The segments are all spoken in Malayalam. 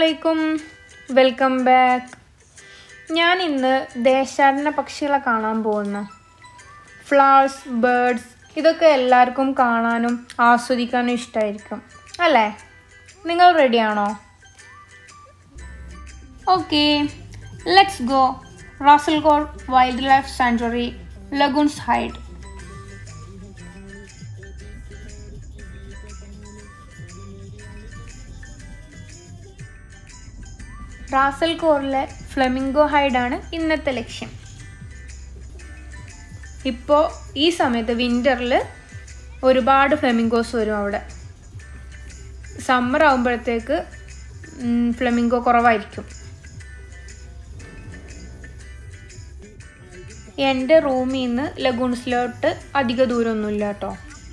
അസ്സലാമലൈക്കും വെൽക്കം ബാക്ക് ഞാൻ ഇന്ന് ദേശാടന പക്ഷികളെ കാണാൻ പോകുന്നു ഫ്ലവേഴ്സ് ബേർഡ്സ് ഇതൊക്കെ എല്ലാവർക്കും കാണാനും ആസ്വദിക്കാനും ഇഷ്ടമായിരിക്കും അല്ലേ നിങ്ങൾ റെഡിയാണോ ഓക്കെ ലെറ്റ്സ് ഗോ റാസൽഗോഡ് wildlife sanctuary lagoons hide Ras al കോറിലെ ഫ്ലെമിംഗോ ഹൈഡാണ് ഇന്നത്തെ ലക്ഷ്യം ഇപ്പോൾ ഈ സമയത്ത് വിൻ്ററിൽ ഒരുപാട് ഫ്ലെമിംഗോസ് വരും അവിടെ സമ്മർ ആകുമ്പോഴത്തേക്ക് ഫ്ലെമിംഗോ കുറവായിരിക്കും എൻ്റെ റൂമിൽ നിന്ന് ലഗൂൺസിലോട്ട് അധിക ദൂരമൊന്നുമില്ല കേട്ടോ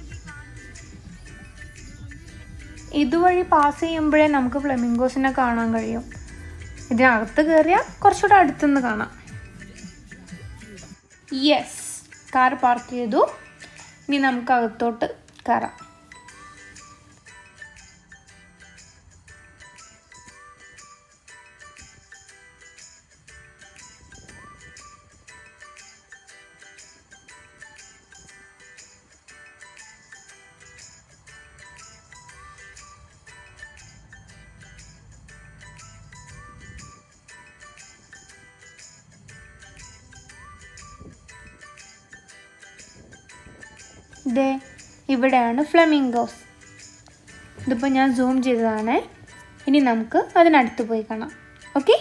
ഇതുവഴി പാസ് ചെയ്യുമ്പോഴേ നമുക്ക് ഫ്ലെമിംഗോസിനെ കാണാൻ കഴിയും ഇതിനകത്ത് കയറിയാൽ കുറച്ചുകൂടെ അടുത്തുനിന്ന് കാണാം യെസ് കാർ പാർക്ക് ചെയ്തു ഇനി നമുക്ക് അകത്തോട്ട് കയറാം ദേ ഇവിടെയാണ് ഫ്ലമിംഗോസ് ഇതിപ്പോൾ ഞാൻ സൂം ചെയ്തതാണ് ഇനി നമുക്ക് അതിനടുത്ത് പോയി കാണാം ഓക്കെ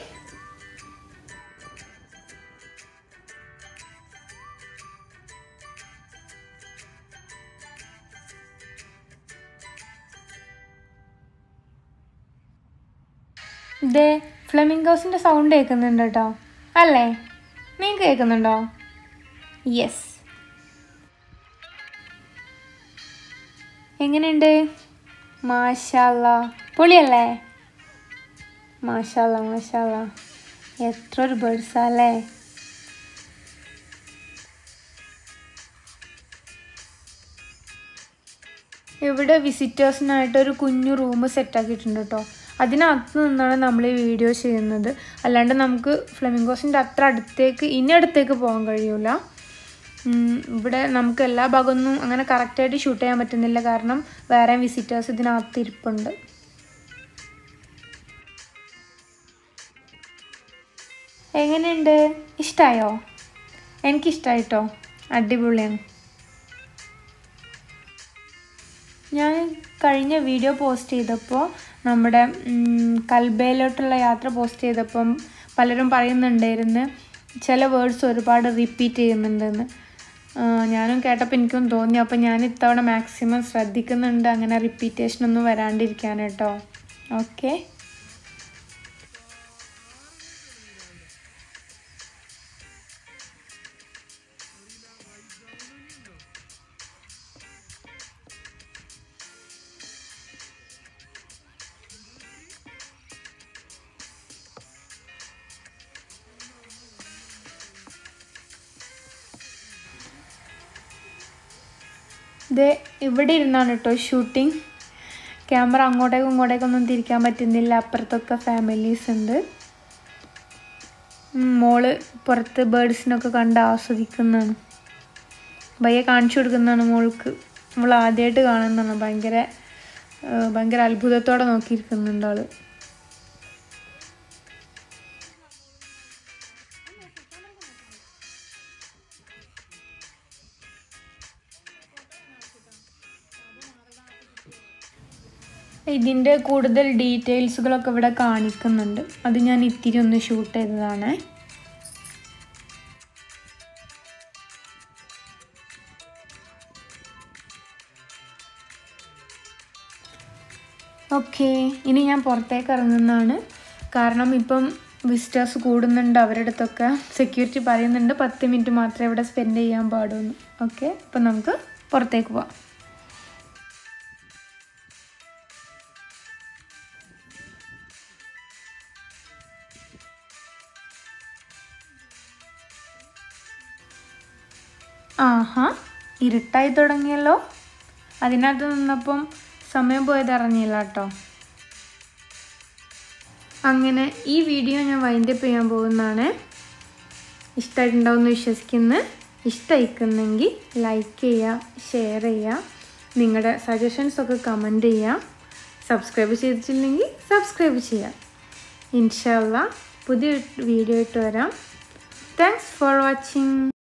ദേ ഫ്ലമിംഗോസിൻ്റെ സൗണ്ട് കേൾക്കുന്നുണ്ട് കേട്ടോ അല്ലേ നീ കേൾക്കുന്നുണ്ടോ യെസ് എങ്ങനെയുണ്ട് മാഷാല്ല പൊളിയല്ലേ മാഷാല്ല മാഷാല്ല എത്ര ഒരു ബേഡ്സാ അല്ലേ ഇവിടെ വിസിറ്റേഴ്സിനായിട്ട് ഒരു കുഞ്ഞു റൂം സെറ്റാക്കിയിട്ടുണ്ട് കേട്ടോ അതിനകത്ത് നിന്നാണ് നമ്മൾ ഈ വീഡിയോ ചെയ്യുന്നത് അല്ലാണ്ട് നമുക്ക് ഫ്ലെമിംഗോസിൻ്റെ അത്ര അടുത്തേക്ക് ഇനി അടുത്തേക്ക് പോകാൻ കഴിയൂല ഇവിടെ നമുക്ക് എല്ലാ ഭാഗമൊന്നും അങ്ങനെ കറക്റ്റായിട്ട് ഷൂട്ട് ചെയ്യാൻ പറ്റുന്നില്ല കാരണം വേറെ വിസിറ്റേഴ്സ് ഇതിനകത്ത് ഇരിപ്പുണ്ട് എങ്ങനെയുണ്ട് ഇഷ്ടമായോ എനിക്കിഷ്ടമായിട്ടോ അടിപൊളിയാണ് ഞാൻ കഴിഞ്ഞ വീഡിയോ പോസ്റ്റ് ചെയ്തപ്പോൾ നമ്മുടെ കൽബയിലോട്ടുള്ള യാത്ര പോസ്റ്റ് ചെയ്തപ്പം പലരും പറയുന്നുണ്ടായിരുന്നു ചില വേർഡ്സ് ഒരുപാട് റിപ്പീറ്റ് ചെയ്യുന്നുണ്ടെന്ന് ഞാനും കേട്ടപ്പോൾ എനിക്കും തോന്നി അപ്പോൾ ഞാൻ ഇത്തവണ മാക്സിമം ശ്രദ്ധിക്കുന്നുണ്ട് അങ്ങനെ റിപ്പീറ്റേഷൻ ഒന്നും വരാണ്ടിരിക്കാൻ കേട്ടോ ഓക്കെ ഇത് ഇവിടെ ഇരുന്നാണ് കേട്ടോ ഷൂട്ടിങ് ക്യാമറ അങ്ങോട്ടേക്കും ഇങ്ങോട്ടേക്കൊന്നും തിരിക്കാൻ പറ്റുന്നില്ല അപ്പുറത്തൊക്കെ ഫാമിലീസ് ഉണ്ട് മോള് പുറത്ത് ബേഡ്സിനൊക്കെ കണ്ട് ആസ്വദിക്കുന്നതാണ് ഭയ്യ കാണിച്ചു കൊടുക്കുന്നതാണ് മോൾക്ക് നമ്മൾ ആദ്യമായിട്ട് കാണുന്നതാണ് ഭയങ്കര ഭയങ്കര അത്ഭുതത്തോടെ നോക്കിയിരിക്കുന്നുണ്ട് ആള് ഇതിൻ്റെ കൂടുതൽ ഡീറ്റെയിൽസുകളൊക്കെ ഇവിടെ കാണിക്കുന്നുണ്ട് അത് ഞാൻ ഇത്തിരി ഒന്ന് ഷൂട്ട് ചെയ്തതാണ് ഓക്കെ ഇനി ഞാൻ പുറത്തേക്ക് ഇറങ്ങുന്നതാണ് കാരണം ഇപ്പം വിസിറ്റേഴ്സ് കൂടുന്നുണ്ട് അവരുടെ അടുത്തൊക്കെ സെക്യൂരിറ്റി പറയുന്നുണ്ട് പത്ത് മിനിറ്റ് മാത്രമേ ഇവിടെ സ്പെൻഡ് ചെയ്യാൻ പാടുള്ളൂ ഓക്കെ അപ്പം നമുക്ക് പുറത്തേക്ക് പോവാം ആഹാ ഇരുട്ടായി തുടങ്ങിയല്ലോ അതിനകത്ത് നിന്നപ്പം സമയം പോയത് അറിഞ്ഞില്ല കേട്ടോ അങ്ങനെ ഈ വീഡിയോ ഞാൻ വൈൻഡപ്പ് ചെയ്യാൻ പോകുന്നതാണ് ഇഷ്ടമായിട്ടുണ്ടാവുമെന്ന് വിശ്വസിക്കുന്നു ഇഷ്ടമായിക്കുന്നെങ്കിൽ ലൈക്ക് ചെയ്യുക ഷെയർ ചെയ്യുക നിങ്ങളുടെ സജഷൻസൊക്കെ കമൻറ്റ് ചെയ്യുക സബ്സ്ക്രൈബ് ചെയ്തിട്ടില്ലെങ്കിൽ സബ്സ്ക്രൈബ് ചെയ്യുക ഇൻഷാല്ല പുതിയ വീഡിയോ ഇട്ട് വരാം താങ്ക്സ് ഫോർ വാച്ചിങ്